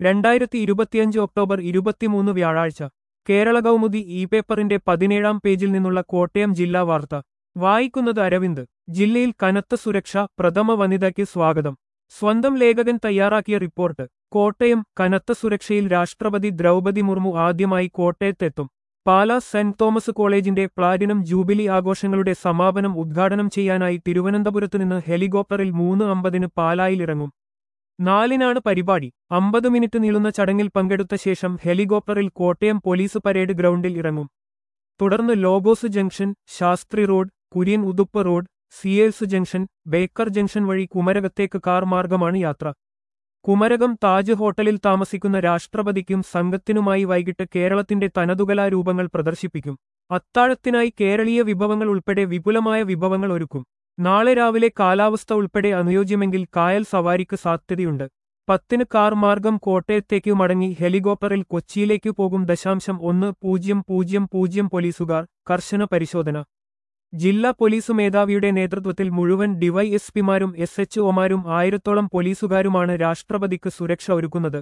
രണ്ടായിരത്തി ഇരുപത്തിയഞ്ച് ഒക്ടോബർ ഇരുപത്തിമൂന്ന് വ്യാഴാഴ്ച കേരള കൗമുദി ഇ പേപ്പറിന്റെ പതിനേഴാം പേജിൽ നിന്നുള്ള കോട്ടയം ജില്ലാ വാർത്ത വായിക്കുന്നത് അരവിന്ദ് ജില്ലയിൽ കനത്ത സുരക്ഷ പ്രഥമ വനിതയ്ക്ക് സ്വാഗതം സ്വന്തം ലേഖകൻ തയ്യാറാക്കിയ റിപ്പോർട്ട് കോട്ടയം കനത്ത സുരക്ഷയിൽ രാഷ്ട്രപതി ദ്രൗപതി മുർമു ആദ്യമായി കോട്ടയത്തെത്തും പാലാ സെന്റ് തോമസ് കോളേജിന്റെ പ്ലാറ്റിനം ജൂബിലി ആഘോഷങ്ങളുടെ സമാപനം ഉദ്ഘാടനം ചെയ്യാനായി തിരുവനന്തപുരത്ത് നിന്ന് ഹെലികോപ്റ്ററിൽ മൂന്ന് അമ്പതിന് പാലായിലിറങ്ങും നാലിനാണ് പരിപാടി അമ്പത് മിനിറ്റ് നീളുന്ന ചടങ്ങിൽ പങ്കെടുത്ത ശേഷം ഹെലികോപ്റ്ററിൽ കോട്ടയം പോലീസ് പരേഡ് ഗ്രൗണ്ടിൽ ഇറങ്ങും തുടർന്ന് Logos junction Shastri road Kurian Uthup road സിയേഴ്സ് ജംഗ്ഷൻ ബേക്കർ ജംഗ്ഷൻ വഴി കുമരകത്തേക്ക് കാർ മാർഗമാണ് യാത്ര കുമരകം താജ് ഹോട്ടലിൽ താമസിക്കുന്ന രാഷ്ട്രപതിക്കും സംഘത്തിനുമായി വൈകിട്ട് കേരളത്തിന്റെ തനതുകലാരൂപങ്ങൾ പ്രദർശിപ്പിക്കും അത്താഴത്തിനായി കേരളീയ വിഭവങ്ങൾ ഉൾപ്പെടെ വിപുലമായ വിഭവങ്ങൾ ഒരുക്കും നാളെ രാവിലെ കാലാവസ്ഥ ഉൾപ്പെടെ അനുയോജ്യമെങ്കിൽ കായൽ സവാരിക്ക് സാധ്യതയുണ്ട് പത്തിന് കാർ മാർഗം കോട്ടയത്തേക്ക് മടങ്ങി ഹെലികോപ്റ്ററിൽ കൊച്ചിയിലേക്ക് പോകും ദശാംശം ഒന്ന് പൂജ്യം പൂജ്യം പൂജ്യം പോലീസുകാർ കർശന പരിശോധന ജില്ലാ പോലീസ് മേധാവിയുടെ നേതൃത്വത്തിൽ മുഴുവൻ ഡിവൈഎസ്പിമാരും എസ് എച്ച് ഒമാരും ആയിരത്തോളം പോലീസുകാരുമാണ് രാഷ്ട്രപതിക്ക് സുരക്ഷ ഒരുക്കുന്നത്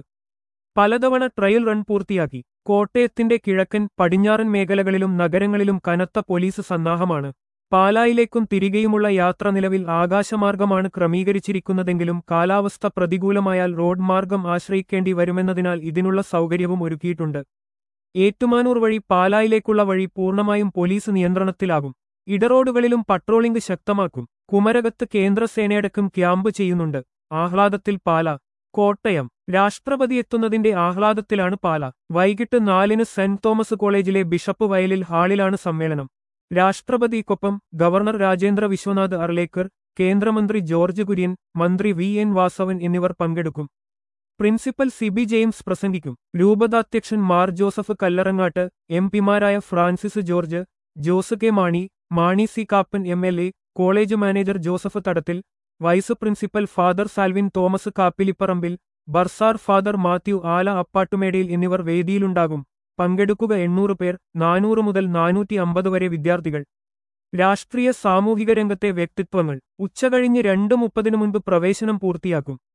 പലതവണ ട്രയൽ റൺ പൂർത്തിയാക്കി കോട്ടയത്തിന്റെ കിഴക്കൻ പടിഞ്ഞാറൻ മേഖലകളിലും നഗരങ്ങളിലും കനത്ത പോലീസ് സന്നാഹമാണ് പാലായിലേക്കും തിരികെയുമുള്ള യാത്ര നിലവിൽ ആകാശമാർഗമാണ് ക്രമീകരിച്ചിരിക്കുന്നതെങ്കിലും കാലാവസ്ഥ പ്രതികൂലമായാൽ റോഡ് മാർഗം ആശ്രയിക്കേണ്ടി വരുമെന്നതിനാൽ ഇതിനുള്ള സൗകര്യവും ഒരുക്കിയിട്ടുണ്ട് ഏറ്റുമാനൂർ വഴി പാലായിലേക്കുള്ള വഴി പൂർണ്ണമായും പോലീസ് നിയന്ത്രണത്തിലാകും ഇടറോഡുകളിലും പട്രോളിംഗ് ശക്തമാക്കും കുമരകത്ത് കേന്ദ്രസേനയടക്കം ക്യാമ്പ് ചെയ്യുന്നുണ്ട് ആഹ്ലാദത്തിൽ പാല കോട്ടയം രാഷ്ട്രപതി എത്തുന്നതിന്റെ ആഹ്ലാദത്തിലാണ് പാല വൈകിട്ട് നാലിന് സെന്റ് തോമസ് കോളേജിലെ ബിഷപ്പ് വയലിൽ ഹാളിലാണ് സമ്മേളനം രാഷ്ട്രപതിക്കൊപ്പം ഗവർണർ രാജേന്ദ്ര വിശ്വനാഥ് അർലേക്കർ കേന്ദ്രമന്ത്രി ജോർജ് കുര്യൻ മന്ത്രി വി എൻ വാസവൻ എന്നിവർ പങ്കെടുക്കും പ്രിൻസിപ്പൽ സിബി ജെയിംസ് പ്രസംഗിക്കും രൂപതാധ്യക്ഷൻ മാർ ജോസഫ് കല്ലറങ്ങാട്ട് എം പിമാരായ Francis George Jose K Mani Mani C Kappan M L A college manager Joseph Thadathil vice principal father Salvin Thomas Kappiliparambil bursar father Mathew Ala Appattumedayil എന്നിവർ വേദിയിലുണ്ടാകും പങ്കെടുക്കുക എണ്ണൂറ് പേർ നാനൂറ് മുതൽ നാനൂറ്റി അമ്പത് വരെ വിദ്യാർത്ഥികൾ രാഷ്ട്രീയ സാമൂഹിക രംഗത്തെ വ്യക്തിത്വങ്ങൾ ഉച്ചകഴിഞ്ഞ് രണ്ട് മുപ്പതിനു മുൻപ് പ്രവേശനം പൂർത്തിയാക്കും